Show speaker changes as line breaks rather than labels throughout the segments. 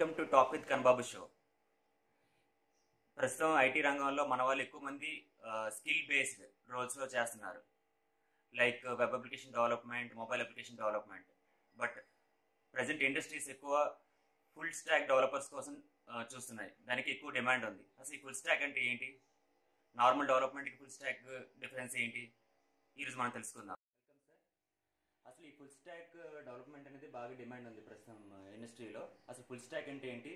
Welcome to talk with Kanbabu show ప్రస్తుతం IT రంగంలో మన వాళ్ళు ఎక్కువ మంది స్కిల్ బేస్డ్ రోల్స్లో చేస్తున్నారు like web application development mobile application development but present industries ఎక్కువ ఫుల్ స్టాక్ డెవలపర్స్ కోసం ఆ, చూస్తున్నాయి దానికి ఎక్కువ డిమాండ్ ఉంది అసలు ఈ ఫుల్ స్టాక్ అంటే ఏంటి నార్మల్ డెవలప్మెంట్కి ఫుల్ స్టాక్ డిఫరెన్స్ ఏంటి ఈరోజు మనం తెలుసుకుందాం వెల్కమ్ సార్ అసలు ఈ ఫుల్ స్టాక్ డెవలప్మెంట్ అనేది బాగా డిమాండ్ ఉంది ప్రస్తుతం ఇండస్ట్రీలో అసలు ఫుల్ స్టాక్ అంటే ఏంటి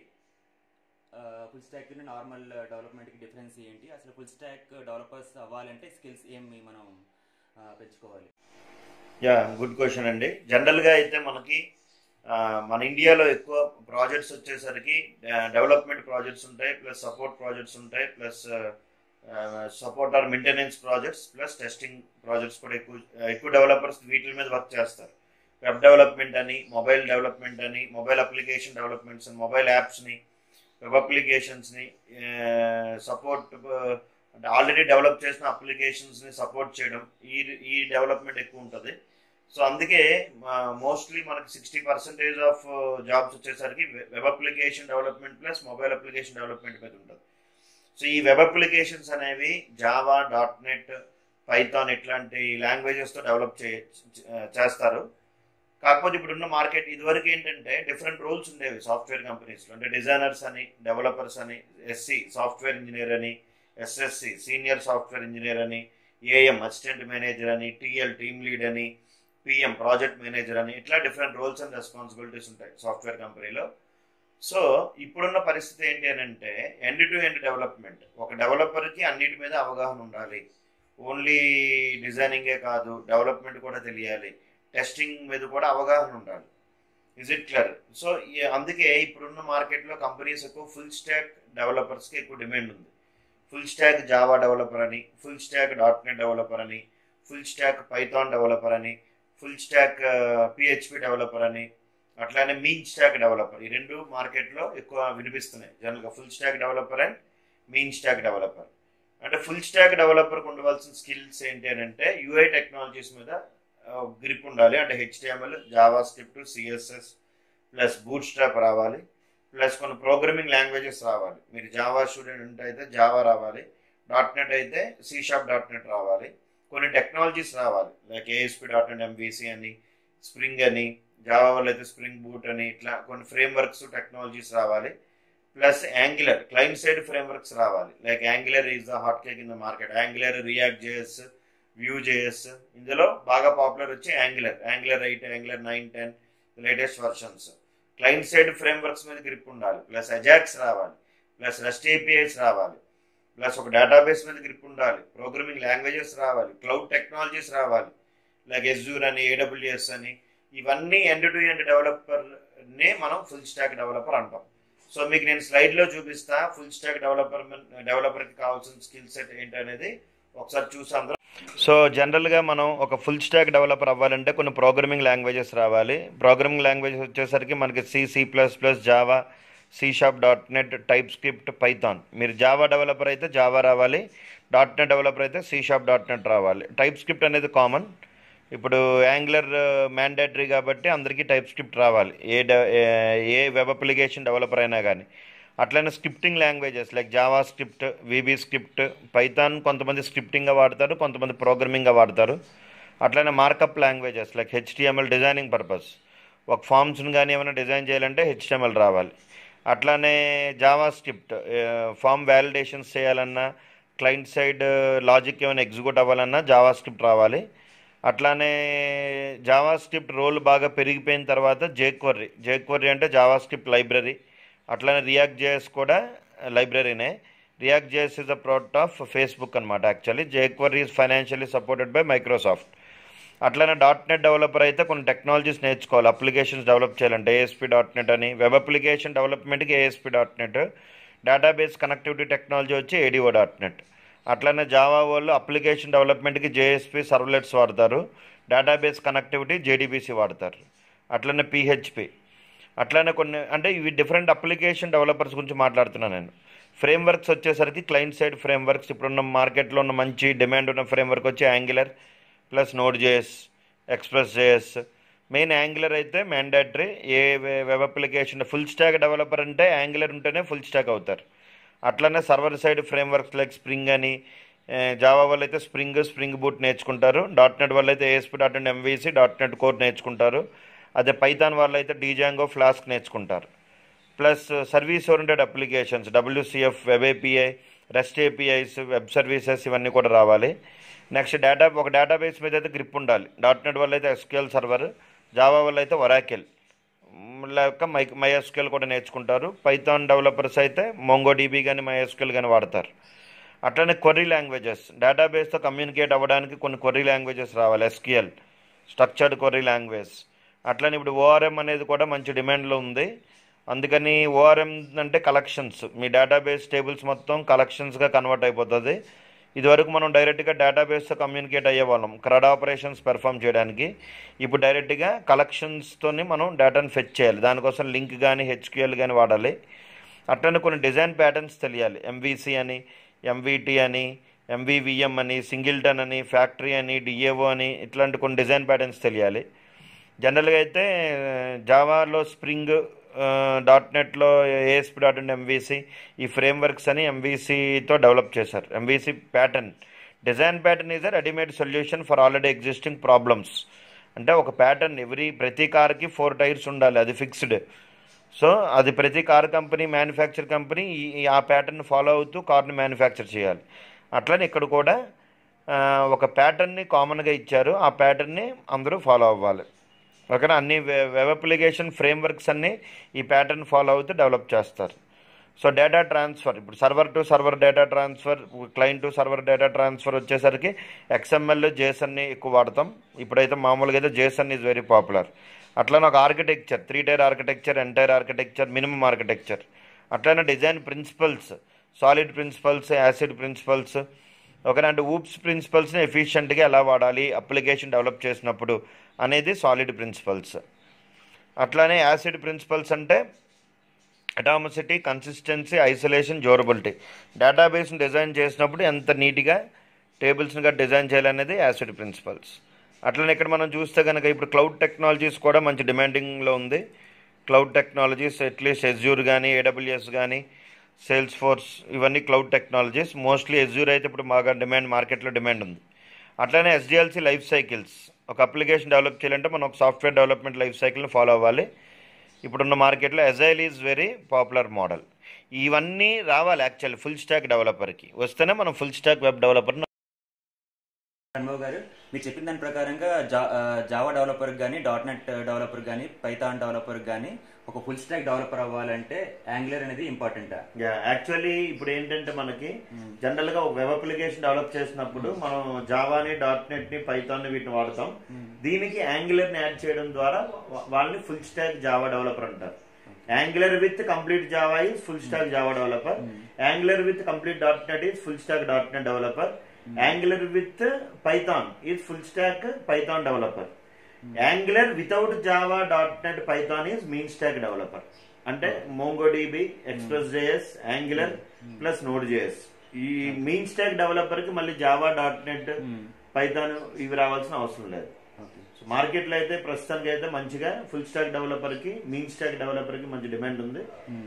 ఫుల్ స్టాక్ నార్మల్ డెవలప్మెంట్కి డిఫరెన్స్ ఏంటి అసలు ఫుల్ స్టాక్ డెవలపర్స్ అవ్వాలంటే స్కిల్స్ ఏమి మనం ఆ, పెంచుకోవాలి
యా గుడ్ క్వశ్చన్ అండి జనరల్గా అయితే మనకి ఆ, మన ఇండియాలో ఎక్కువ ప్రాజెక్ట్స్ వచ్చేసరికి డెవలప్మెంట్ ప్రాజెక్ట్స్ ఉంటాయి ప్లస్ సపోర్ట్ ప్రాజెక్ట్స్ ఉంటాయి plus support or maintenance projects plus testing projects కూడా ఎక్కువ ఎక్కువ డెవలపర్స్ వీటి మీద వర్క్ చేస్తారు వెబ్ డెవలప్మెంట్ అని మొబైల్ డెవలప్మెంట్ అని మొబైల్ అప్లికేషన్ డెవలప్మెంట్స్ అని మొబైల్ యాప్స్ని వెబ్ అప్లికేషన్స్ని సపోర్ట్ అంటే ఆల్రెడీ డెవలప్ చేసిన అప్లికేషన్స్ని సపోర్ట్ చేయడం ఈ ఈ డెవలప్మెంట్ ఎక్కువ ఉంటుంది సో అందుకే మోస్ట్లీ మనకి సిక్స్టీ పర్సెంటేజ్ ఆఫ్ జాబ్స్ వచ్చేసరికి web application development plus mobile application development మీద ఉంటుంది సో ఈ వెబ్ అప్లికేషన్స్ అనేవి జావా డాట్ నెట్ పైథాన్ ఇట్లాంటి లాంగ్వేజెస్తో డెవలప్ చే చేస్తారు కాకపోతే ఇప్పుడున్న మార్కెట్ ఇదివరకు ఏంటంటే డిఫరెంట్ రోల్స్ ఉండేవి సాఫ్ట్వేర్ కంపెనీస్లో అంటే డిజైనర్స్ అని డెవలపర్స్ అని ఎస్సీ సాఫ్ట్వేర్ ఇంజనీర్ అని ఎస్ఎస్సి సీనియర్ సాఫ్ట్వేర్ ఇంజనీర్ అని ఏఎం అసిస్టెంట్ మేనేజర్ అని టీఎల్ టీమ్ లీడ్ అని పిఎం ప్రాజెక్ట్ మేనేజర్ అని ఇట్లా డిఫరెంట్ రోల్స్ అండ్ రెస్పాన్సిబిలిటీస్ ఉంటాయి సాఫ్ట్వేర్ కంపెనీలో సో ఇప్పుడున్న పరిస్థితి ఏంటి అని అంటే ఎండ్ టు ఎండ్ డెవలప్మెంట్ ఒక డెవలపర్కి అన్నిటి మీద అవగాహన ఉండాలి ఓన్లీ డిజైనింగే కాదు డెవలప్మెంట్ కూడా తెలియాలి టెస్టింగ్ మీద కూడా అవగాహన ఉండాలి ఇజ్ ఇట్ క్లియర్ సో అందుకే ఇప్పుడున్న మార్కెట్లో కంపెనీస్ ఎక్కువ ఫుల్ స్టాక్ డెవలపర్స్కి ఎక్కువ డిమాండ్ ఉంది ఫుల్ స్టాక్ జావా డెవలపర్ అని full stack dot net developer అని ఫుల్ స్టాక్ పైథాన్ డెవలపర్ అని ఫుల్ స్టాక్ పిహెచ్పి డెవలపర్ అని అట్లానే మీన్ స్టాక్ డెవలపర్ ఈ రెండు మార్కెట్లో ఎక్కువ వినిపిస్తున్నాయి జనరల్గా full stack developer and MEAN stack developer అంటే ఫుల్ స్టాక్ డెవలపర్కి ఉండవలసిన స్కిల్స్ ఏంటి అని అంటే యూఐ టెక్నాలజీస్ మీద గ్రిప్ ఉండాలి అంటే HTML JavaScript CSS plus Bootstrap రావాలి ప్లస్ కొన్ని ప్రోగ్రామింగ్ లాంగ్వేజెస్ రావాలి మీరు జావా స్టూడెంట్ అయితే జావా రావాలి డాట్ నెట్ అయితే సి షాప్ డాట్ నెట్ రావాలి కొన్ని టెక్నాలజీస్ రావాలి like ASP dot net MVC అని స్ప్రింగ్ అని జావా వల్ల అయితే స్ప్రింగ్ బూట్ అని ఇట్లా కొన్ని ఫ్రేమ్ వర్క్స్ టెక్నాలజీస్ రావాలి plus Angular client side frameworks రావాలి like Angular is the hot cake in the market angular React JS Vue JS ఇందులో బాగా పాపులర్ వచ్చి Angular Angular eight Angular nine ten latest versions client side frameworks మీద grip ఉండాలి plus Ajax రావాలి plus REST APIs రావాలి plus ఒక database మీద grip ఉండాలి ప్రోగ్రామింగ్ లాంగ్వేజెస్ రావాలి క్లౌడ్ టెక్నాలజీస్ రావాలి లైక్ ఎస్జూర్ అని ఏడబ్ల్యూఎస్ అని ఇవన్నీ ఎండ్ టు ఎండ్ డెవలపర్నే మనం ఫుల్ స్టాక్ డెవలపర్ అంటాం సో మీకు నేను స్లైడ్లో చూపిస్తా ఫుల్ స్టాక్ డెవలపర్ డెవలపర్కి కావాల్సిన స్కిల్ సెట్ ఏంటి అనేది ఒకసారి చూసి అందరం సో జనరల్గా మనం ఒక ఫుల్ స్టాక్ డెవలపర్ అవ్వాలంటే కొన్ని ప్రోగ్రామింగ్ లాంగ్వేజెస్ రావాలి ప్రోగ్రామింగ్ లాంగ్వేజెస్ వచ్చేసరికి మనకి C C plus plus Java C sharp dot net TypeScript Python మీరు జావా డెవలపర్ అయితే జావా రావాలి డాట్ నెట్ డెవలపర్ అయితే సి షాప్ డాట్ నెట్ రావాలి టైప్ స్క్రిప్ట్ అనేది కామన్ ఇప్పుడు యాంగులర్ మ్యాండేటరీ కాబట్టి అందరికీ టైప్ స్క్రిప్ట్ రావాలి ఏ డె- ఏ- ఏ వెబ్ అప్లికేషన్ డెవలపర్ అయినా కానీ అట్లనే scripting languages like JavaScript VBScript Python కొంతమంది స్క్రిప్టింగ్గా వాడతారు కొంతమంది ప్రోగ్రామింగ్గా వాడతారు అట్లనే markup languages like HTML designing purpose ఒక ఫామ్స్ని కానీ ఏమైనా డిజైన్ చేయాలంటే హెచ్టిఎంఎల్ రావాలి అట్లానే జావా స్క్రిప్ట్ ఫామ్ వ్యాలిడేషన్స్ చేయాలన్నా క్లయింట్ సైడ్ లాజిక్ ఏమైనా ఎగ్జిక్యూట్ అవ్వాలన్నా జావా స్క్రిప్ట్ రావాలి అట్లానే జావా స్క్రిప్ట్ రోల్ బాగా పెరిగిపోయిన తర్వాత జేక్వర్రీ జేక్వర్రీ అంటే జావా స్క్రిప్ట్ లైబ్రరీ అట్లానే రియాక్ట్ జేఎస్ కూడా లైబ్రరీనే React JS is the product of Facebook అనమాట actually jQuery is financially supported by Microsoft అట్లనే డాట్ నెట్ డెవలపర్ అయితే కొన్ని టెక్నాలజీస్ నేర్చుకోవాలి అప్లికేషన్స్ డెవలప్ చేయాలంటే ఏఎస్పీ డాట్ నెట్ అని వెబ్ అప్లికేషన్ డెవలప్మెంట్కి ASP dot net database connectivity technology వచ్చి ADO dot net అట్లనే జావా వాళ్ళు అప్లికేషన్ డెవలప్మెంట్కి జేఎస్పీ సర్వ్లెట్స్ వాడతారు డేటాబేస్ కనెక్టివిటీ జేడీబీసీ వాడతారు అట్లనే పిహెచ్పి అట్లనే కొన్ని అంటే ఇవి డిఫరెంట్ అప్లికేషన్ డెవలపర్స్ గురించి మాట్లాడుతున్నాను నేను ఫ్రేమ్ వర్క్స్ వచ్చేసరికి క్లయింట్ సైడ్ ఫ్రేమ్ వర్క్స్ ఇప్పుడున్న మార్కెట్లో ఉన్న మంచి డిమాండ్ ఉన్న ఫ్రేమ్ వర్క్ వచ్చి Angular plus Node JS Express JS main Angular అయితే మ్యాండేటరీ ఏ web application full stack developer అంటే యాంగులర్ ఉంటేనే ఫుల్ స్టాక్ అవుతారు అట్లనే server side frameworks like Spring అని జావా వాళ్ళు అయితే స్ప్రింగ్ స్ప్రింగ్ బూట్ నేర్చుకుంటారు డాట్ నెట్ వాళ్ళు అయితే ASP dot net MVC dot net core నేర్చుకుంటారు అదే పైథాన్ వాళ్ళు అయితే డీజాంగో ఫ్లాస్క్ నేర్చుకుంటారు plus service oriented applications WCF web API REST APIs web services ఇవన్నీ కూడా రావాలి నెక్స్ట్ డేటా ఒక డేటాబేస్ మీద అయితే గ్రిప్ ఉండాలి డాట్ నెట్ వల్ల అయితే ఎస్క్యూఎల్ సర్వర్ జావా వల్ల అయితే వరాకెల్ లేక మై మైఎస్క్యూఎల్ కూడా నేర్చుకుంటారు పైథాన్ డెవలపర్స్ అయితే మోంగోడీబీ కానీ మైఎస్క్యూఎల్ కానీ వాడతారు అట్లనే కొర్రీ లాంగ్వేజెస్ డేటాబేస్తో కమ్యూనికేట్ అవ్వడానికి కొన్ని కొర్రీ లాంగ్వేజెస్ రావాలి ఎస్క్యూఎల్ స్ట్రక్చర్డ్ కొర్రీ లాంగ్వేజ్ అట్లనే ఇప్పుడు ఓఆర్ఎం అనేది కూడా మంచి డిమాండ్లో ఉంది అందుకని ఓఆర్ఎం అంటే కలెక్షన్స్ మీ డేటాబేస్ టేబుల్స్ మొత్తం కలెక్షన్స్గా కన్వర్ట్ అయిపోతుంది ఇదివరకు మనం డైరెక్ట్గా డేటాబేస్తో కమ్యూనికేట్ అయ్యేవాళ్ళం క్రడ్ ఆపరేషన్స్ పెర్ఫామ్ చేయడానికి ఇప్పుడు డైరెక్ట్గా కలెక్షన్స్తోని మనం డేటాను ఫెచ్ చేయాలి దానికోసం లింక్ కానీ హెచ్క్యూఎల్ కానీ వాడాలి అట్లనే కొన్ని డిజైన్ ప్యాటర్న్స్ తెలియాలి ఎంవీసీ అని ఎంవీటీ అని ఎంవీవిఎం అని సింగిల్టన్ అని ఫ్యాక్టరీ అని డిఏఓ అని ఇట్లాంటి కొన్ని డిజైన్ ప్యాటర్న్స్ తెలియాలి జనరల్గా అయితే జావాలో స్ప్రింగ్ డాట్ నెట్లో ఏఎస్పి డాట్ నెట్ ఎంవీసీ ఈ ఫ్రేమ్వర్క్స్ అని ఎంవీసీతో డెవలప్ చేశారు MVC pattern design pattern is a readymade solution for already existing problems అంటే ఒక ప్యాటర్న్ ఎవ్రీ ప్రతి కార్కి ఫోర్ టైర్స్ ఉండాలి అది ఫిక్స్డ్ సో అది ప్రతి కార్ కంపెనీ మ్యానుఫ్యాక్చర్ కంపెనీ ఈ ఆ ప్యాటర్న్ ఫాలో అవుతూ కార్ని మ్యానుఫ్యాక్చర్ చేయాలి అట్లనే ఇక్కడ కూడా ఒక ప్యాటర్న్ని కామన్గా ఇచ్చారు ఆ ప్యాటర్న్ని అందరూ ఫాలో అవ్వాలి ఓకేనా అన్ని వెబ్ అప్లికేషన్ ఫ్రేమ్వర్క్స్ అన్నీ ఈ ప్యాటర్న్ ఫాలో అవుతూ డెవలప్ చేస్తారు సో డేటా ట్రాన్స్ఫర్ ఇప్పుడు server to server data transfer client to server data transfer వచ్చేసరికి ఎక్స్ఎంఎల్ జేసన్ని ఎక్కువ వాడతాం ఇప్పుడైతే మామూలుగా అయితే జేసన్ ఈజ్ వెరీ పాపులర్ అట్లనే ఒక architecture three tier architecture entire architecture minimum architecture అట్లనే design principles SOLID principles ACID principles ఓకేనా అంటే ఊప్స్ ప్రిన్సిపల్స్ని ఎఫిషియెంట్గా ఎలా వాడాలి అప్లికేషన్ డెవలప్ చేసినప్పుడు అనేది సాలిడ్ ప్రిన్సిపల్స్ అట్లానే యాసిడ్ ప్రిన్సిపల్స్ అంటే అటామసిటీ కన్సిస్టెన్సీ ఐసోలేషన్ డ్యూరబిలిటీ డేటాబేస్ని డిజైన్ చేసినప్పుడు ఎంత నీట్గా టేబుల్స్గా డిజైన్ చేయాలనేది యాసిడ్ ప్రిన్సిపల్స్ అట్లనే ఇక్కడ మనం చూస్తే కనుక ఇప్పుడు క్లౌడ్ టెక్నాలజీస్ కూడా మంచి డిమాండింగ్లో ఉంది క్లౌడ్ టెక్నాలజీస్ అట్లీస్ట్ ఎజ్యూర్ కానీ ఏడబ్ల్యూఎస్ కానీ సేల్స్ ఫోర్స్ ఇవన్నీ క్లౌడ్ టెక్నాలజీస్ మోస్ట్లీ ఎజ్యూర్ అయితే ఇప్పుడు బాగా డిమాండ్ మార్కెట్లో డిమాండ్ ఉంది అట్లనే ఎస్డిఎల్సి లైఫ్ సైకిల్స్ ఒక అప్లికేషన్ డెవలప్ చేయాలంటే మనం ఒక సాఫ్ట్వేర్ డెవలప్మెంట్ లైఫ్ సైకిల్ని ఫాలో అవ్వాలి ఇప్పుడున్న మార్కెట్లో agile is very popular model ఇవన్నీ రావాలి యాక్చువల్లీ ఫుల్ స్టాక్ డెవలపర్కి వస్తేనే మనం full stack web developer
Anubhav garu మీరు చెప్పిన దాని ప్రకారంగా జా జావా డెవలపర్ కానీ డాట్ నెట్ డెవలపర్ కానీ పైథాన్ డెవలపర్ కానీ ఒక ఫుల్ స్టాక్ డెవలపర్ అవ్వాలంటే యాంగులర్ అనేది ఇంపార్టెంటా
యాక్చువల్లీ ఇప్పుడు ఏంటంటే మనకి జనరల్ గా ఒక వెబ్ అప్లికేషన్ డెవలప్ చేసినప్పుడు మనం జావాని డాట్ నెట్ ని పైథాన్ వీటిని వాడతాం దీనికి యాంగులర్ ని యాడ్ చేయడం ద్వారా వా- వాళ్ళని ఫుల్ స్టాక్ జావా డెవలపర్ అంటారు Angular with complete Java is full stack Java developer Angular with complete dot net is full stack dot net developer Angular with Python is full stack Python developer Angular without Java dot net Python is MEAN stack developer అంటే MongoDB Express JS Angular plus Node JS ఈ MEAN stack developer కి మళ్ళీ Java dot net Python ఇవి రావాల్సిన అవసరం లేదు so market లో అయితే ప్రస్తుతానికి అయితే మంచిగా ఫుల్ స్టాక్ డెవలపర్ కి మీన్ స్టాక్ డెవలపర్ కి మంచి డిమాండ్ ఉంది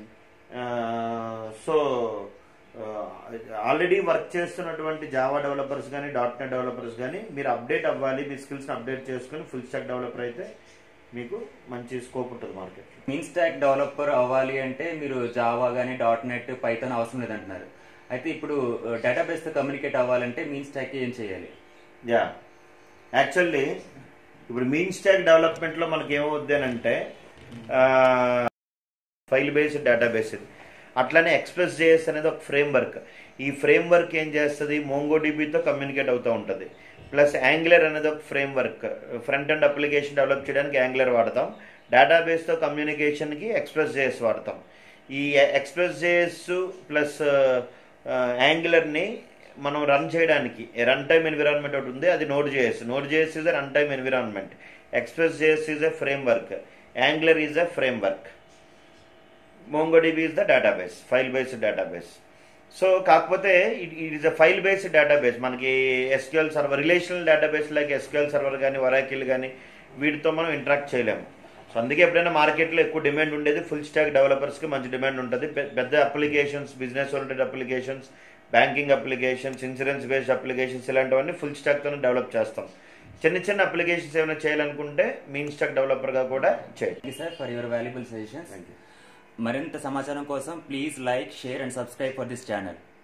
సో ఆల్రెడీ వర్క్ చేస్తున్నటువంటి జావా డెవలపర్స్ కానీ డాట్ నెట్ డెవలపర్స్ కానీ మీరు అప్డేట్ అవ్వాలి మీ స్కిల్స్ అప్డేట్ చేసుకుని ఫుల్ స్టాక్ డెవలపర్ అయితే మీకు మంచి స్కోప్ ఉంటుంది మార్కెట్
మీన్ స్టాక్ డెవలపర్ అవ్వాలి అంటే మీరు జావా కానీ డాట్ నెట్ పైథాన్ అవసరం లేదంటున్నారు అయితే ఇప్పుడు డేటాబేస్ తో కమ్యూనికేట్ అవ్వాలంటే మీన్ స్టాక్ ఏం చేయాలి
యా యాక్చువల్లీ ఇప్పుడు మీన్ స్టాక్ డెవలప్మెంట్ లో మనకి ఏమవుద్ది అని అంటే ఫైల్ బేస్డ్ డేటాబేస్ ఇది అట్లనే ఎక్స్ప్రెస్ జేఎస్ అనేది ఒక ఫ్రేమ్ వర్క్ ఈ ఫ్రేమ్ వర్క్ ఏం చేస్తుంది మోంగోడిబితో కమ్యూనికేట్ అవుతూ ఉంటుంది ప్లస్ యాంగులర్ అనేది ఒక framework front end application develop చేయడానికి యాంగులర్ వాడతాం డేటాబేస్తో కమ్యూనికేషన్కి ఎక్స్ప్రెస్ జేఎస్ వాడతాం ఈ ఎక్స్ప్రెస్ జేఎస్ ప్లస్ యాంగులర్ని మనం రన్ చేయడానికి రన్ టైమ్ ఎన్విరాన్మెంట్ ఒకటి ఉంది అది Node JS Node JS is runtime environment Express JS is a framework Angular is a framework MongoDB is the database, file based database. So కాకపోతే it is a file based database మనకి SQL server relational database like SQL server కానీ Oracle కానీ వీటితో మనం interact చేయలేము so అందుకే ఎప్పుడైనా మార్కెట్లో ఎక్కువ డిమాండ్ ఉండేది ఫుల్ స్టాక్ డెవలపర్స్కి మంచి డిమాండ్ ఉంటుంది పె- పెద్ద applications business oriented applications banking applications insurance based applications ఇలాంటివన్నీ ఫుల్ స్టాక్తోనే డెవలప్ చేస్తాం చిన్న చిన్న అప్లికేషన్స్ ఏమైనా చేయాలనుకుంటే మీన్ స్టాక్ డెవలపర్గా కూడా చేయండి
thank you sir for your valuable suggestions మరింత సమాచారం కోసం please like share and subscribe for this channel